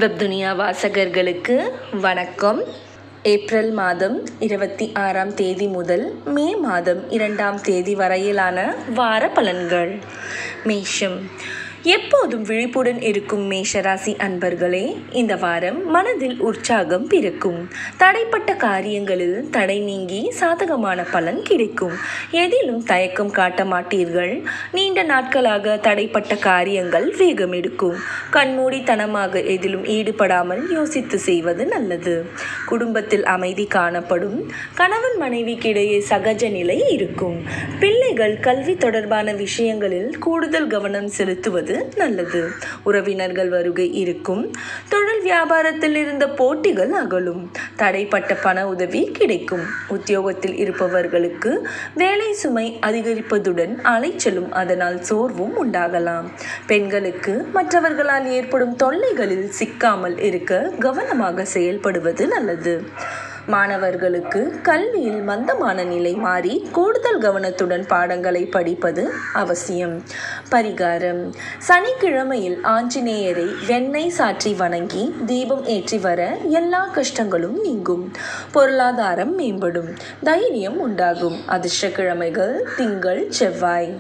வெப்துனியா வாசகர்களுக்கு வணக்கம் ஏப்ரல் மாதம் இருபத்தி ஆறாம் தேதி முதல் மே மாதம் இரண்டாம் தேதி வரையிலான வார பலன்கள் மேஷம் எப்போதும் விழிப்புடன் இருக்கும் மேஷராசி அன்பர்களே இந்த வாரம் மனதில் உற்சாகம் பிறக்கும் தடைப்பட்ட காரியங்களில் தடை நீங்கி சாதகமான பலன் கிடைக்கும் எதிலும் தயக்கம் காட்ட மாட்டீர்கள் நீண்ட நாட்களாக தடைப்பட்ட காரியங்கள் வேகம் எடுக்கும் கண்மூடித்தனமாக எதிலும் ஈடுபடாமல் யோசித்து செய்வது நல்லது குடும்பத்தில் அமைதி காணப்படும் கணவன் மனைவிக்கிடையே சகஜ நிலை இருக்கும் பிள்ளைகள் கல்வி தொடர்பான விஷயங்களில் கூடுதல் கவனம் செலுத்துவது நல்லது உறவினர்கள் வருகை இருக்கும் தொழில் வியாபாரத்தில் இருந்த போட்டிகள் அகலும் தடைப்பட்ட பண உதவி கிடைக்கும் உத்தியோகத்தில் இருப்பவர்களுக்கு வேலை சுமை அதிகரிப்பதுடன் அலைச்சலும் அதனால் சோர்வும் உண்டாகலாம் பெண்களுக்கு மற்றவர்களால் ஏற்படும் தொல்லைகளில் சிக்காமல் இருக்க கவனமாக செயல்படுவது நல்லது மாணவர்களுக்கு கல்வியில் மந்தமான நிலை மாறி கூடுதல் கவனத்துடன் பாடங்களை படிப்பது அவசியம் பரிகாரம் சனிக்கிழமையில் ஆஞ்சநேயரை வெண்ணெய் சாற்றி வணங்கி தீபம் ஏற்றி வர எல்லா கஷ்டங்களும் நீங்கும் பொருளாதாரம் மேம்படும் தைரியம் உண்டாகும் அதிர்ஷ்டக்கிழமைகள் திங்கள் செவ்வாய்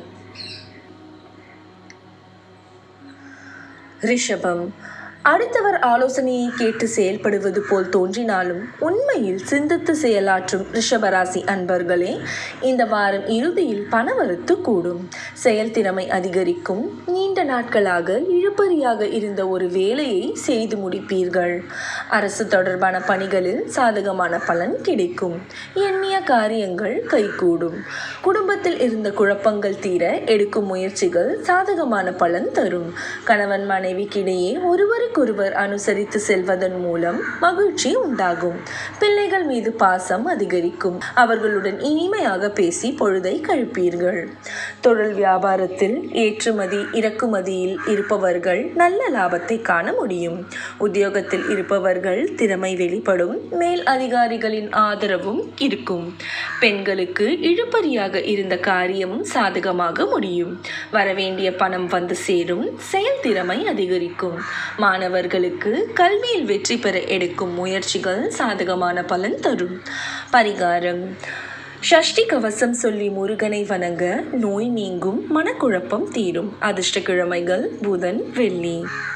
ரிஷபம் அடுத்தவர் ஆலோசனையை கேட்டு செயல்படுவது போல் தோன்றினாலும் உண்மையில் சிந்தித்து செயலாற்றும் ரிஷபராசி அன்பர்களே இந்த வாரம் இறுதியில் பணவரத்து கூடும் செயல்திறமை அதிகரிக்கும் நீண்ட நாட்களாக இழுபறியாக இருந்த ஒரு வேலையை செய்து முடிப்பீர்கள் அரசு தொடர்பான பணிகளில் சாதகமான பலன் கிடைக்கும் எண்ணிய காரியங்கள் கைகூடும் குடும்பத்தில் இருந்த குழப்பங்கள் தீர எடுக்கும் முயற்சிகள் சாதகமான பலன் தரும் கணவன் மனைவிக்கிடையே ஒருவருக்கு ஒருவருக்கொருவர் அனுசரித்து செல்வதன் மூலம் மகிழ்ச்சி உண்டாகும் பிள்ளைகள் மீது பாசம் அதிகரிக்கும் அவர்களுடன் இனிமையாக பேசி பொழுதை கழிப்பீர்கள் தொழில் வியாபாரத்தில் ஏற்றுமதி இறக்குமதியில் இருப்பவர்கள் நல்ல லாபத்தை காண முடியும் உத்தியோகத்தில் இருப்பவர்கள் திறமை வெளிப்படும் மேல் அதிகாரிகளின் ஆதரவும் இருக்கும் பெண்களுக்கு இழுபறியாக இருந்த காரியம் சாதகமாக முடியும் வரவேண்டிய பணம் வந்து சேரும் செயல்திறமை அதிகரிக்கும் மாணவர்களுக்கு கல்வியில் வெற்றி பெற எடுக்கும் முயற்சிகள் சாதகமான பலன் தரும் பரிகாரம் ஷஷ்டி கவசம் சொல்லி முருகனை வணங்க நோய் நீங்கும் மனக்குழப்பம் தீரும் அதிர்ஷ்டக்கிழமைகள் புதன் வெள்ளி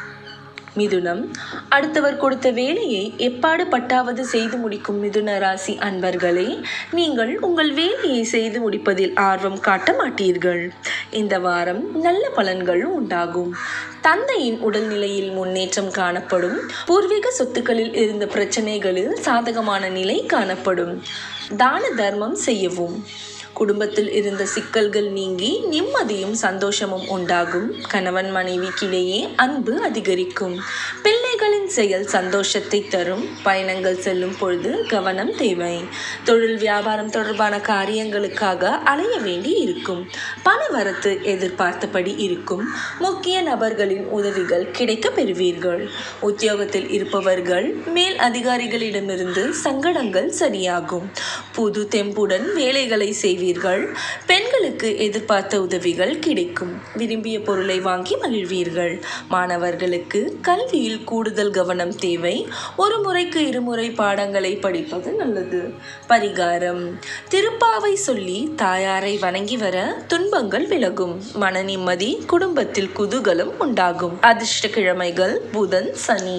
மிதுனம் அடுத்தவர் கொடுத்த வேலையை எப்பாடு பட்டாவது செய்து முடிக்கும் மிதுன ராசி அன்பர்களே நீங்கள் உங்கள் வேலையை செய்து முடிப்பதில் ஆர்வம் காட்ட மாட்டீர்கள் இந்த வாரம் நல்ல பலன்கள் உண்டாகும் தந்தையின் உடல்நிலையில் முன்னேற்றம் காணப்படும் பூர்வீக சொத்துக்களில் இருந்த பிரச்சனைகளில் சாதகமான நிலை காணப்படும் தான தர்மம் செய்யவும் குடும்பத்தில் இருந்த சிக்கல்கள் நீங்கி நிம்மதியும் சந்தோஷமும் உண்டாகும் கணவன் மனைவிக்கிடையே அன்பு அதிகரிக்கும் பிள்ளைகளின் செயல் சந்தோஷத்தை தரும் பயணங்கள் செல்லும் பொழுது கவனம் தேவை தொழில் வியாபாரம் தொடர்பான காரியங்களுக்காக அலைய வேண்டி இருக்கும் பண வரத்து எதிர்பார்த்தபடி இருக்கும் முக்கிய நபர்களின் உதவிகள் கிடைக்க பெறுவீர்கள் உத்தியோகத்தில் இருப்பவர்கள் மேல் அதிகாரிகளிடமிருந்து சங்கடங்கள் சரியாகும் புது தெம்புடன் வேலைகளை செய்வீர்கள் செய்வீர்கள் பெண்களுக்கு எதிர்பார்த்த உதவிகள் கிடைக்கும் விரும்பிய பொருளை வாங்கி மகிழ்வீர்கள் மாணவர்களுக்கு கல்வியில் கூடுதல் கவனம் தேவை ஒரு முறைக்கு இருமுறை பாடங்களை படிப்பது நல்லது பரிகாரம் திருப்பாவை சொல்லி தாயாரை வணங்கி வர துன்பங்கள் விலகும் மன நிம்மதி குடும்பத்தில் குதூகலம் உண்டாகும் அதிர்ஷ்ட கிழமைகள் புதன் சனி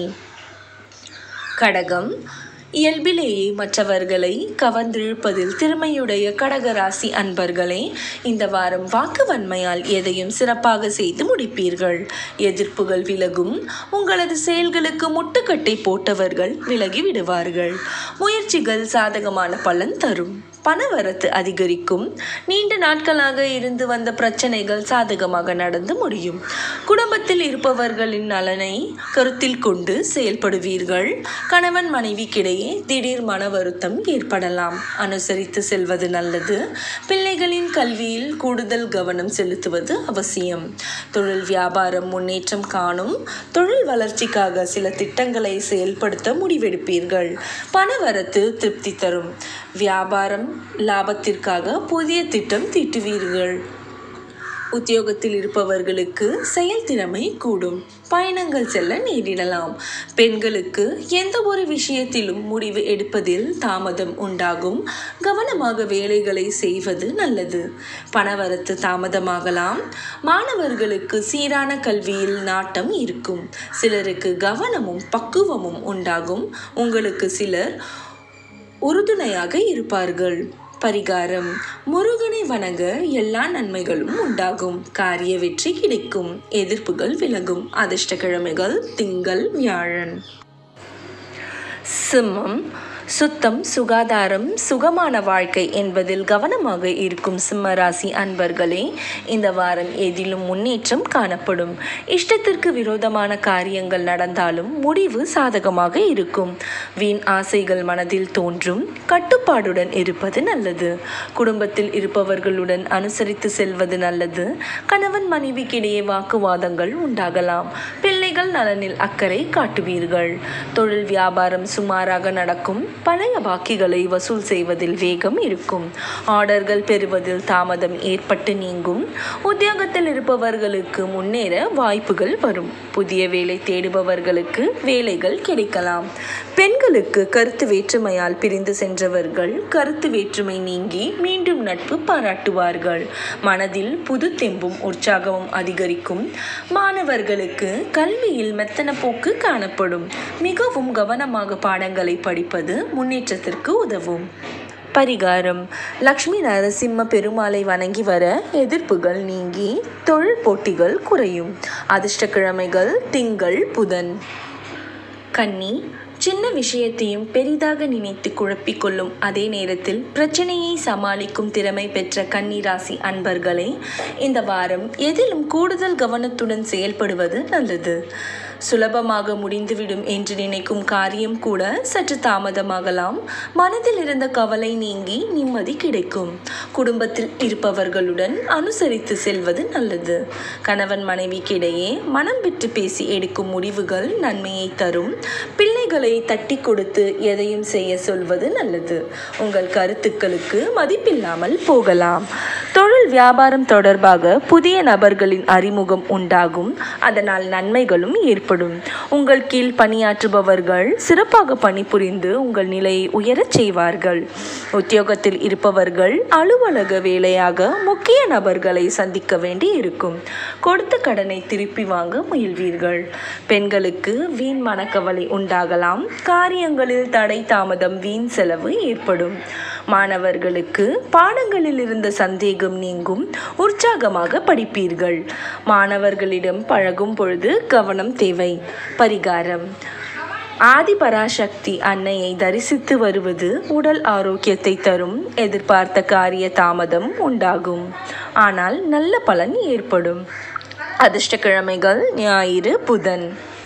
கடகம் இயல்பிலேயே மற்றவர்களை கவர்ந்திழுப்பதில் திறமையுடைய கடகராசி அன்பர்களே இந்த வாரம் வாக்குவன்மையால் எதையும் சிறப்பாக செய்து முடிப்பீர்கள் எதிர்ப்புகள் விலகும் உங்களது செயல்களுக்கு முட்டுக்கட்டை போட்டவர்கள் விலகி விடுவார்கள் முயற்சிகள் சாதகமான பலன் தரும் பணவரத்து அதிகரிக்கும் நீண்ட நாட்களாக இருந்து வந்த பிரச்சனைகள் சாதகமாக நடந்து முடியும் குடும்பத்தில் இருப்பவர்களின் நலனை கருத்தில் கொண்டு செயல்படுவீர்கள் கணவன் மனைவிக்கிடையே திடீர் மன வருத்தம் ஏற்படலாம் அனுசரித்து செல்வது நல்லது பிள்ளைகளின் கல்வியில் கூடுதல் கவனம் செலுத்துவது அவசியம் தொழில் வியாபாரம் முன்னேற்றம் காணும் தொழில் வளர்ச்சிக்காக சில திட்டங்களை செயல்படுத்த முடிவெடுப்பீர்கள் பணவரத்து திருப்தி தரும் வியாபாரம் லாபத்திற்காக புதிய திட்டம் தீட்டுவீர்கள் உத்தியோகத்தில் இருப்பவர்களுக்கு செயல்திறமை கூடும் பயணங்கள் செல்ல நேரிடலாம் பெண்களுக்கு எந்த ஒரு விஷயத்திலும் முடிவு எடுப்பதில் தாமதம் உண்டாகும் கவனமாக வேலைகளை செய்வது நல்லது பணவரத்து தாமதமாகலாம் மாணவர்களுக்கு சீரான கல்வியில் நாட்டம் இருக்கும் சிலருக்கு கவனமும் பக்குவமும் உண்டாகும் உங்களுக்கு சிலர் உறுதுணையாக இருப்பார்கள் பரிகாரம் முருகனை வணங்க எல்லா நன்மைகளும் உண்டாகும் காரிய வெற்றி கிடைக்கும் எதிர்ப்புகள் விலகும் அதிர்ஷ்டக்கிழமைகள் திங்கள் வியாழன் சிம்மம் சுத்தம் சுகாதாரம் சுகமான வாழ்க்கை என்பதில் கவனமாக இருக்கும் சிம்ம ராசி அன்பர்களே இந்த வாரம் எதிலும் முன்னேற்றம் காணப்படும் இஷ்டத்திற்கு விரோதமான காரியங்கள் நடந்தாலும் முடிவு சாதகமாக இருக்கும் வீண் ஆசைகள் மனதில் தோன்றும் கட்டுப்பாடுடன் இருப்பது நல்லது குடும்பத்தில் இருப்பவர்களுடன் அனுசரித்து செல்வது நல்லது கணவன் மனைவிக்கிடையே வாக்குவாதங்கள் உண்டாகலாம் பிள்ளைகள் நலனில் அக்கறை காட்டுவீர்கள் தொழில் வியாபாரம் சுமாராக நடக்கும் பழைய பாக்கிகளை வசூல் செய்வதில் வேகம் இருக்கும் ஆர்டர்கள் பெறுவதில் தாமதம் ஏற்பட்டு நீங்கும் உத்தியோகத்தில் இருப்பவர்களுக்கு முன்னேற வாய்ப்புகள் வரும் புதிய வேலை தேடுபவர்களுக்கு வேலைகள் கிடைக்கலாம் பெண்களுக்கு கருத்து வேற்றுமையால் பிரிந்து சென்றவர்கள் கருத்து வேற்றுமை நீங்கி மீண்டும் நட்பு பாராட்டுவார்கள் மனதில் புது தெம்பும் உற்சாகமும் அதிகரிக்கும் மாணவர்களுக்கு கல்வியில் மெத்தன போக்கு காணப்படும் மிகவும் கவனமாக பாடங்களை படிப்பது முன்னேற்றத்திற்கு உதவும் பரிகாரம் லக்ஷ்மி நரசிம்ம பெருமாளை வணங்கி வர எதிர்ப்புகள் நீங்கி தொழில் போட்டிகள் குறையும் அதிர்ஷ்டக்கிழமைகள் திங்கள் புதன் கன்னி சின்ன விஷயத்தையும் பெரிதாக நினைத்து குழப்பிக் கொள்ளும் அதே நேரத்தில் பிரச்சனையை சமாளிக்கும் திறமை பெற்ற கன்னிராசி அன்பர்களே இந்த வாரம் எதிலும் கூடுதல் கவனத்துடன் செயல்படுவது நல்லது சுலபமாக முடிந்துவிடும் என்று நினைக்கும் காரியம் கூட சற்று தாமதமாகலாம் மனதில் இருந்த கவலை நீங்கி நிம்மதி கிடைக்கும் குடும்பத்தில் இருப்பவர்களுடன் அனுசரித்து செல்வது நல்லது கணவன் மனைவிக்கிடையே மனம் விட்டு பேசி எடுக்கும் முடிவுகள் நன்மையை தரும் பிள்ளைகளை தட்டி கொடுத்து எதையும் செய்ய சொல்வது நல்லது உங்கள் கருத்துக்களுக்கு மதிப்பில்லாமல் போகலாம் தொழில் வியாபாரம் தொடர்பாக புதிய நபர்களின் அறிமுகம் உண்டாகும் அதனால் நன்மைகளும் ஏற்படும் உங்கள் கீழ் பணியாற்றுபவர்கள் சிறப்பாக பணிபுரிந்து உங்கள் நிலையை உயரச் செய்வார்கள் உத்தியோகத்தில் இருப்பவர்கள் அலுவலக வேலையாக முக்கிய நபர்களை சந்திக்க வேண்டி இருக்கும் கொடுத்த கடனை திருப்பி வாங்க முயல்வீர்கள் பெண்களுக்கு வீண் மனக்கவலை உண்டாகலாம் காரியங்களில் தடை தாமதம் வீண் செலவு ஏற்படும் மாணவர்களுக்கு பாடங்களில் இருந்த சந்தேகம் நீங்கும் உற்சாகமாக படிப்பீர்கள் மாணவர்களிடம் பழகும் பொழுது கவனம் தேவை பரிகாரம் ஆதிபராசக்தி அன்னையை தரிசித்து வருவது உடல் ஆரோக்கியத்தை தரும் எதிர்பார்த்த காரிய தாமதம் உண்டாகும் ஆனால் நல்ல பலன் ஏற்படும் அதிர்ஷ்டக்கிழமைகள் ஞாயிறு புதன்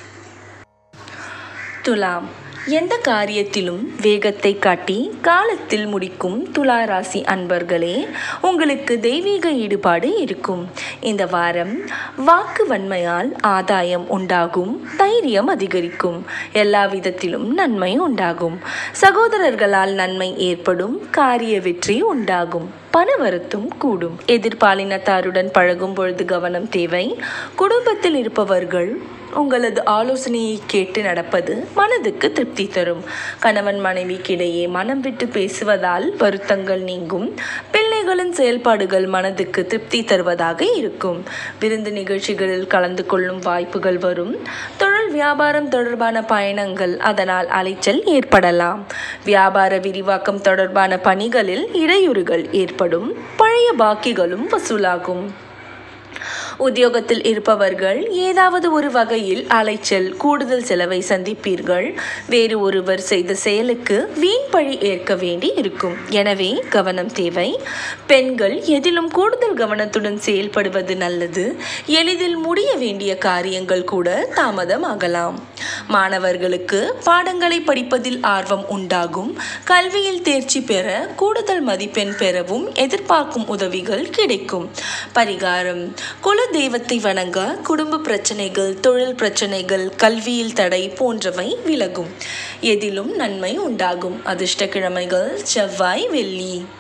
துலாம் எந்த காரியத்திலும் வேகத்தை காட்டி காலத்தில் முடிக்கும் துலா ராசி அன்பர்களே உங்களுக்கு தெய்வீக ஈடுபாடு இருக்கும் இந்த வாரம் வாக்கு வன்மையால் ஆதாயம் உண்டாகும் தைரியம் அதிகரிக்கும் எல்லா விதத்திலும் நன்மை உண்டாகும் சகோதரர்களால் நன்மை ஏற்படும் காரிய வெற்றி உண்டாகும் பணவரத்தும் கூடும் எதிர்பாலினத்தாருடன் பழகும் பொழுது கவனம் தேவை குடும்பத்தில் இருப்பவர்கள் உங்களது ஆலோசனையை கேட்டு நடப்பது மனதுக்கு திருப்தி தரும் கணவன் மனைவிக்கிடையே மனம் விட்டு பேசுவதால் வருத்தங்கள் நீங்கும் பிள்ளைகளின் செயல்பாடுகள் மனதுக்கு திருப்தி தருவதாக இருக்கும் விருந்து நிகழ்ச்சிகளில் கலந்து கொள்ளும் வாய்ப்புகள் வரும் தொழில் வியாபாரம் தொடர்பான பயணங்கள் அதனால் அலைச்சல் ஏற்படலாம் வியாபார விரிவாக்கம் தொடர்பான பணிகளில் இடையூறுகள் ஏற்படும் பழைய பாக்கிகளும் வசூலாகும் உத்தியோகத்தில் இருப்பவர்கள் ஏதாவது ஒரு வகையில் அலைச்சல் கூடுதல் செலவை சந்திப்பீர்கள் வேறு ஒருவர் செய்த செயலுக்கு வீண் பழி ஏற்க வேண்டி இருக்கும் எனவே கவனம் தேவை பெண்கள் எதிலும் கூடுதல் கவனத்துடன் செயல்படுவது நல்லது எளிதில் முடிய வேண்டிய காரியங்கள் கூட தாமதமாகலாம் மாணவர்களுக்கு பாடங்களை படிப்பதில் ஆர்வம் உண்டாகும் கல்வியில் தேர்ச்சி பெற கூடுதல் மதிப்பெண் பெறவும் எதிர்பார்க்கும் உதவிகள் கிடைக்கும் பரிகாரம் குல தெய்வத்தை வணங்க குடும்ப பிரச்சனைகள் தொழில் பிரச்சனைகள் கல்வியில் தடை போன்றவை விலகும் எதிலும் நன்மை உண்டாகும் அதிர்ஷ்ட கிழமைகள் செவ்வாய் வெள்ளி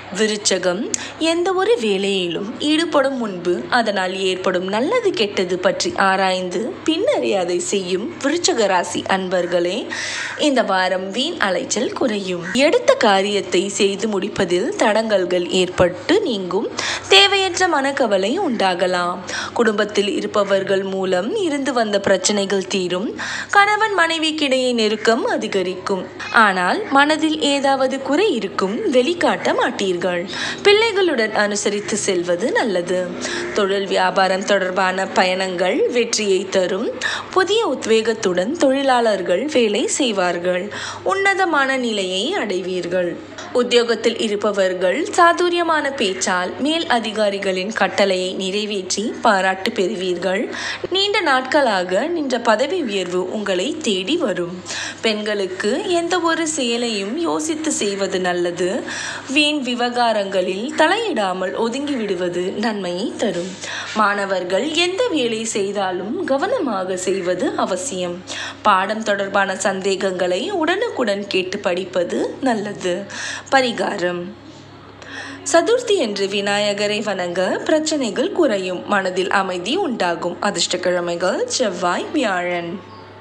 விருச்சகம் எந்த ஒரு வேலையிலும் ஈடுபடும் முன்பு அதனால் ஏற்படும் நல்லது கெட்டது பற்றி ஆராய்ந்து பின்னரே அதை செய்யும் விருச்சக ராசி அன்பர்களே இந்த வாரம் வீண் அலைச்சல் குறையும் எடுத்த காரியத்தை செய்து முடிப்பதில் தடங்கல்கள் ஏற்பட்டு நீங்கும் தேவையற்ற மனக்கவலை உண்டாகலாம் குடும்பத்தில் இருப்பவர்கள் மூலம் இருந்து வந்த பிரச்சனைகள் தீரும் கணவன் மனைவிக்கிடையே நெருக்கம் அதிகரிக்கும் ஆனால் மனதில் ஏதாவது குறை இருக்கும் வெளிக்காட்ட மாட்டீர்கள் பிள்ளைகளுடன் அனுசரித்து செல்வது நல்லது தொழில் வியாபாரம் தொடர்பான பயணங்கள் வெற்றியை தரும் புதிய உத்வேகத்துடன் தொழிலாளர்கள் வேலை செய்வார்கள் உன்னதமான நிலையை அடைவீர்கள் உத்தியோகத்தில் இருப்பவர்கள் சாதுரியமான பேச்சால் மேல் அதிகாரிகளின் கட்டளையை நிறைவேற்றி பாராட்டு பெறுவீர்கள் நீண்ட நாட்களாக நின்ற பதவி உயர்வு உங்களை தேடி வரும் பெண்களுக்கு எந்த ஒரு செயலையும் யோசித்து செய்வது நல்லது வீண் விவகாரங்களில் தலையிடாமல் ஒதுங்கி விடுவது நன்மையை தரும் மாணவர்கள் எந்த வேலை செய்தாலும் கவனமாக செய்வது அவசியம் பாடம் தொடர்பான சந்தேகங்களை உடனுக்குடன் கேட்டு படிப்பது நல்லது பரிகாரம் சதுர்த்தி என்று விநாயகரை வணங்க பிரச்சனைகள் குறையும் மனதில் அமைதி உண்டாகும் அதிர்ஷ்டக்கிழமைகள் செவ்வாய் வியாழன்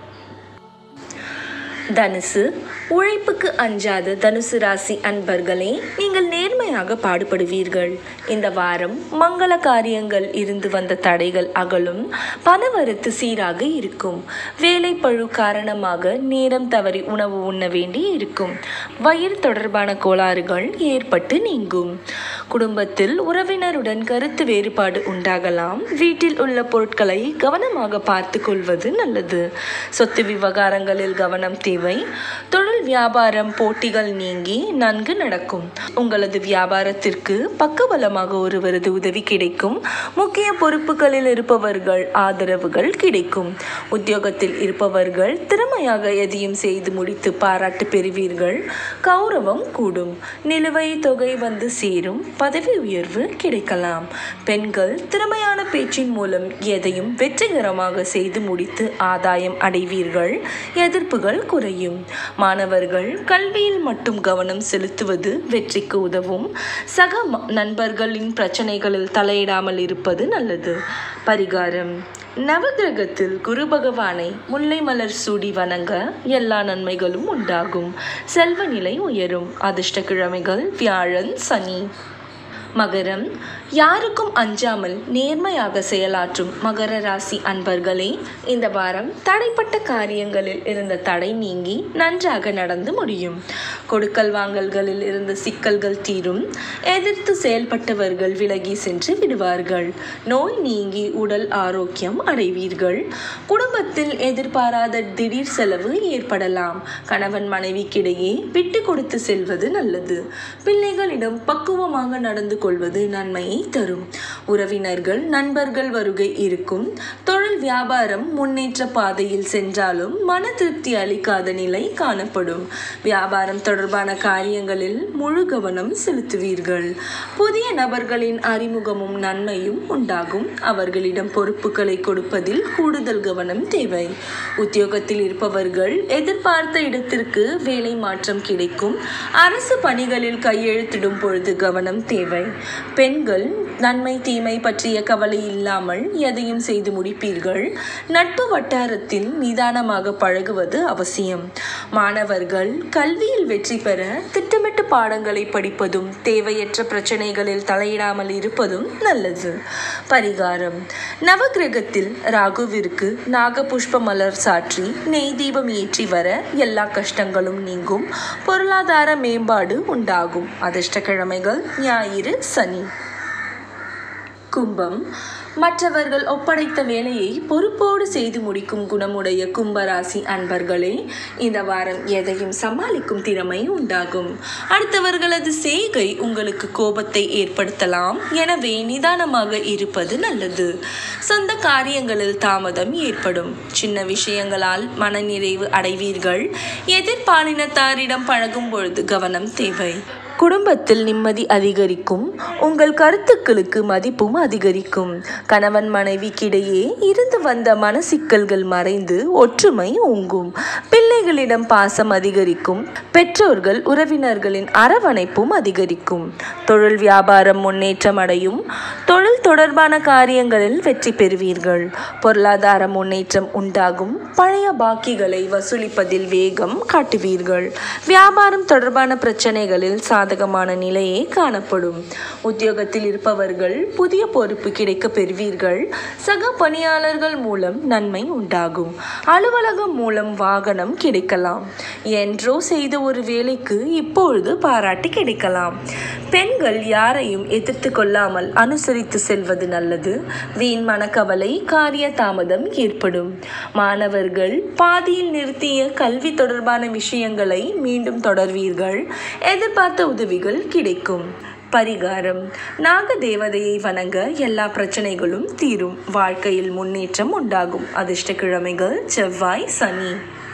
தனுசு உழைப்புக்கு அஞ்சாத தனுசு ராசி அன்பர்களே நீங்கள் நேர்மையாக பாடுபடுவீர்கள் இந்த வாரம் மங்கள காரியங்கள் இருந்து வந்த தடைகள் அகலும் பணவரத்து சீராக இருக்கும் வேலை பழு காரணமாக நேரம் தவறி உணவு உண்ண வேண்டி இருக்கும் வயிறு தொடர்பான கோளாறுகள் ஏற்பட்டு நீங்கும் குடும்பத்தில் உறவினருடன் கருத்து வேறுபாடு உண்டாகலாம் வீட்டில் உள்ள பொருட்களை கவனமாக பார்த்து கொள்வது நல்லது சொத்து விவகாரங்களில் கவனம் தேவை தொழில் வியாபாரம் போட்டிகள் நீங்கி நன்கு நடக்கும் உங்களது வியாபாரத்திற்கு பக்கபலமாக ஒருவரது உதவி கிடைக்கும் முக்கிய பொறுப்புகளில் இருப்பவர்கள் ஆதரவுகள் கிடைக்கும் உத்தியோகத்தில் இருப்பவர்கள் திறமையாக எதையும் செய்து முடித்து பாராட்டு பெறுவீர்கள் கௌரவம் கூடும் நிலுவை தொகை வந்து சேரும் பதவி உயர்வு கிடைக்கலாம் பெண்கள் திறமையான பேச்சின் மூலம் எதையும் வெற்றிகரமாக செய்து முடித்து ஆதாயம் அடைவீர்கள் எதிர்ப்புகள் குறையும் மாணவர்கள் கல்வியில் மட்டும் கவனம் செலுத்துவது வெற்றிக்கு உதவும் சக ம- நண்பர்களின் பிரச்சனைகளில் தலையிடாமல் இருப்பது நல்லது பரிகாரம் நவகிரகத்தில் குரு பகவானை முல்லை மலர் சூடி வணங்க எல்லா நன்மைகளும் உண்டாகும் செல்வ நிலை உயரும் அதிர்ஷ்ட கிழமைகள் வியாழன் சனி மகரம் யாருக்கும் அஞ்சாமல் நேர்மையாக செயலாற்றும் மகர ராசி அன்பர்களே இந்த வாரம் தடைப்பட்ட காரியங்களில் இருந்த தடை நீங்கி நன்றாக நடந்து முடியும் கொடுக்கல் வாங்கல்களில் இருந்த சிக்கல்கள் தீரும் எதிர்த்து செயல்பட்டவர்கள் விலகி சென்று விடுவார்கள் நோய் நீங்கி உடல் ஆரோக்கியம் அடைவீர்கள் குடும்பத்தில் எதிர்பாராத திடீர் செலவு ஏற்படலாம் கணவன் மனைவிக்கிடையே விட்டு கொடுத்து செல்வது நல்லது பிள்ளைகளிடம் பக்குவமாக நடந்து கொள்வது நன்மையை தரும் உறவினர்கள் நண்பர்கள் வருகை இருக்கும் தொழில் வியாபாரம் முன்னேற்ற பாதையில் சென்றாலும் மன திருப்தி அளிக்காத நிலை காணப்படும் வியாபாரம் தொடர்பான காரியங்களில் முழு கவனம் செலுத்துவீர்கள் புதிய நபர்களின் அறிமுகமும் நன்மையும் உண்டாகும் அவர்களிடம் பொறுப்புகளை கொடுப்பதில் கூடுதல் கவனம் தேவை உத்தியோகத்தில் இருப்பவர்கள் எதிர்பார்த்த இடத்திற்கு வேலை மாற்றம் கிடைக்கும் அரசு பணிகளில் கையெழுத்திடும் பொழுது கவனம் தேவை பெண்கள் நன்மை தீமை பற்றிய கவலை இல்லாமல் எதையும் செய்து முடிப்பீர்கள் நட்பு வட்டாரத்தில் நிதானமாக பழகுவது அவசியம் மாணவர்கள் கல்வியில் வெற்றி பெற திட்டமிட்டு பாடங்களை படிப்பதும் தேவையற்ற பிரச்சனைகளில் தலையிடாமல் இருப்பதும் நல்லது பரிகாரம் நவகிரகத்தில் ராகுவிற்கு நாகபுஷ்ப மலர் சாற்றி நெய் தீபம் ஏற்றி வர எல்லா கஷ்டங்களும் நீங்கும் பொருளாதார மேம்பாடு உண்டாகும் அதிர்ஷ்டக்கிழமைகள் ஞாயிறு சனி கும்பம் மற்றவர்கள் ஒப்படைத்த வேலையை பொறுப்போடு செய்து முடிக்கும் குணமுடைய கும்பராசி அன்பர்களே இந்த வாரம் எதையும் சமாளிக்கும் திறமை உண்டாகும் அடுத்தவர்களது செய்கை உங்களுக்கு கோபத்தை ஏற்படுத்தலாம் எனவே நிதானமாக இருப்பது நல்லது சொந்த காரியங்களில் தாமதம் ஏற்படும் சின்ன விஷயங்களால் மனநிறைவு அடைவீர்கள் எதிர்பாலினத்தாரிடம் பழகும் பொழுது கவனம் தேவை குடும்பத்தில் நிம்மதி அதிகரிக்கும் உங்கள் கருத்துக்களுக்கு மதிப்பும் அதிகரிக்கும் கணவன் மனைவிக்கிடையே இருந்து வந்த மன சிக்கல்கள் மறைந்து ஒற்றுமை ஓங்கும் பிள்ளை பிள்ளைகளிடம் பாசம் அதிகரிக்கும் பெற்றோர்கள் உறவினர்களின் அரவணைப்பும் அதிகரிக்கும் தொழில் வியாபாரம் முன்னேற்றம் அடையும் தொழில் தொடர்பான காரியங்களில் வெற்றி பெறுவீர்கள் பொருளாதார முன்னேற்றம் உண்டாகும் பழைய பாக்கிகளை வசூலிப்பதில் வேகம் காட்டுவீர்கள் வியாபாரம் தொடர்பான பிரச்சனைகளில் சாதகமான நிலையே காணப்படும் உத்தியோகத்தில் இருப்பவர்கள் புதிய பொறுப்பு கிடைக்க பெறுவீர்கள் சக பணியாளர்கள் மூலம் நன்மை உண்டாகும் அலுவலகம் மூலம் வாகனம் கிடைக்கலாம் என்றோ செய்த ஒரு வேலைக்கு இப்பொழுது பாராட்டு கிடைக்கலாம் பெண்கள் யாரையும் எதிர்த்து கொள்ளாமல் அனுசரித்து செல்வது நல்லது வீண் மனக்கவலை காரிய தாமதம் ஏற்படும் மாணவர்கள் பாதியில் நிறுத்திய கல்வி தொடர்பான விஷயங்களை மீண்டும் தொடர்வீர்கள் எதிர்பார்த்த உதவிகள் கிடைக்கும் பரிகாரம் நாக தேவதையை வணங்க எல்லா பிரச்சனைகளும் தீரும் வாழ்க்கையில் முன்னேற்றம் உண்டாகும் அதிர்ஷ்டக்கிழமைகள் செவ்வாய் சனி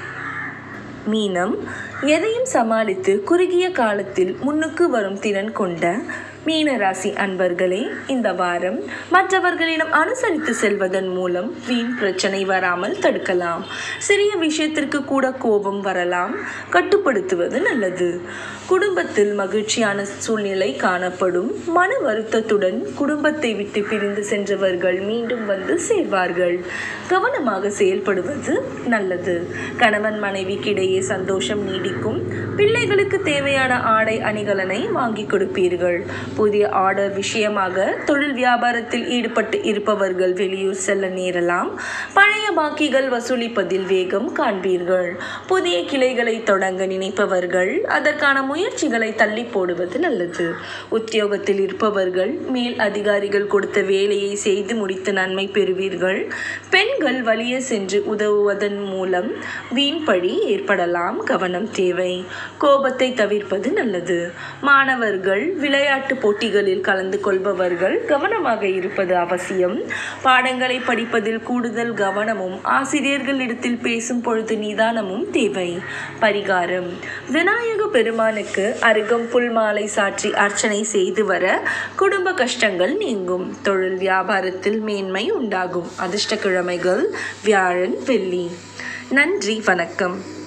மீனம் எதையும் சமாளித்து குறுகிய காலத்தில் முன்னுக்கு வரும் திறன் கொண்ட மீனராசி அன்பர்களே இந்த வாரம் மற்றவர்களிடம் அனுசரித்து செல்வதன் மூலம் வீண் பிரச்சனை வராமல் தடுக்கலாம் சிறிய விஷயத்திற்கு கூட கோபம் வரலாம் கட்டுப்படுத்துவது நல்லது குடும்பத்தில் மகிழ்ச்சியான சூழ்நிலை காணப்படும் மன வருத்தத்துடன் குடும்பத்தை விட்டு பிரிந்து சென்றவர்கள் மீண்டும் வந்து சேர்வார்கள் கவனமாக செயல்படுவது நல்லது கணவன் மனைவிக்கிடையே சந்தோஷம் நீடிக்கும் பிள்ளைகளுக்கு தேவையான ஆடை அணிகலனை வாங்கி கொடுப்பீர்கள் புதிய ஆர்டர் விஷயமாக தொழில் வியாபாரத்தில் ஈடுபட்டு இருப்பவர்கள் வெளியூர் செல்ல நேரலாம் பழைய பாக்கிகள் வசூலிப்பதில் வேகம் காண்பீர்கள் புதிய கிளைகளை தொடங்க நினைப்பவர்கள் அதற்கான முயற்சிகளை தள்ளி போடுவது நல்லது உத்தியோகத்தில் இருப்பவர்கள் மேல் அதிகாரிகள் கொடுத்த வேலையை செய்து முடித்து நன்மை பெறுவீர்கள் பெண்கள் வலிய சென்று உதவுவதன் மூலம் வீண் பழி ஏற்படலாம் கவனம் தேவை கோபத்தை தவிர்ப்பது நல்லது மாணவர்கள் விளையாட்டு போட்டிகளில் கலந்து கொள்பவர்கள் கவனமாக இருப்பது அவசியம் பாடங்களை படிப்பதில் கூடுதல் கவனமும் ஆசிரியர்களிடத்தில் பேசும் பொழுது நிதானமும் தேவை பரிகாரம் விநாயக பெருமானுக்கு அருகம் புல் மாலை சாற்றி அர்ச்சனை செய்து வர குடும்ப கஷ்டங்கள் நீங்கும் தொழில் வியாபாரத்தில் மேன்மை உண்டாகும் அதிர்ஷ்டக்கிழமைகள் வியாழன் வெள்ளி நன்றி வணக்கம்